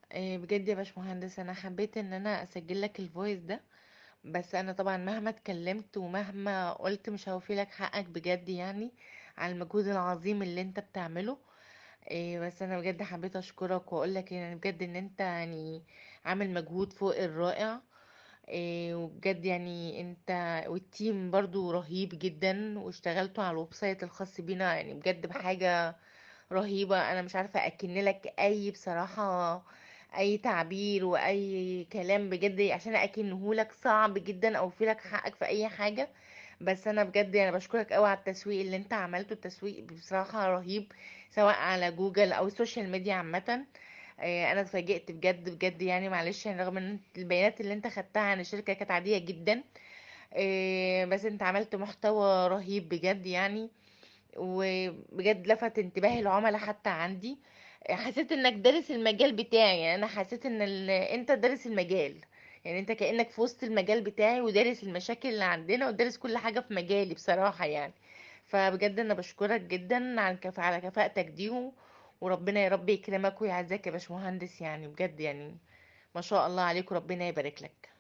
إيه بجد يا باشمهندس انا حبيت ان انا اسجل لك الفويس ده بس انا طبعا مهما اتكلمت ومهما قلت مش هوفي لك حقك بجد يعني على المجهود العظيم اللي انت بتعمله إيه بس انا بجد حبيت اشكرك واقول لك يعني بجد ان انت يعني عامل مجهود فوق الرائع إيه وبجد يعني انت والتيم برضو رهيب جدا واشتغلتوا على الويب سايت الخاص بينا يعني بجد بحاجة رهيبة انا مش عارفة اكن لك اي بصراحة اي تعبير واي كلام بجد عشان اكنه لك صعب جدا او في لك حقك في اي حاجة بس انا بجد يعني بشكرك قوي على التسويق اللي انت عملته التسويق بصراحة رهيب سواء على جوجل او السوشيال ميديا عامة آه، انا اتفاجئت بجد بجد يعني معلش يعني رغم ان البيانات اللي انت خدتها عن الشركة كانت عادية جدا آه، بس انت عملت محتوى رهيب بجد يعني وبجد لفت انتباه العملاء حتى عندي حسيت انك دارس المجال بتاعي يعني انا حسيت ان ال... انت دارس المجال يعني انت كأنك في وسط المجال بتاعي ودارس المشاكل اللي عندنا ودارس كل حاجة في مجالي بصراحة يعني فبجد انا بشكرك جدا على كف... على كفاءتك دي و... وربنا يا رب يكرمك ويعزك يا باشمهندس يعني بجد يعني ما شاء الله عليك وربنا يبارك لك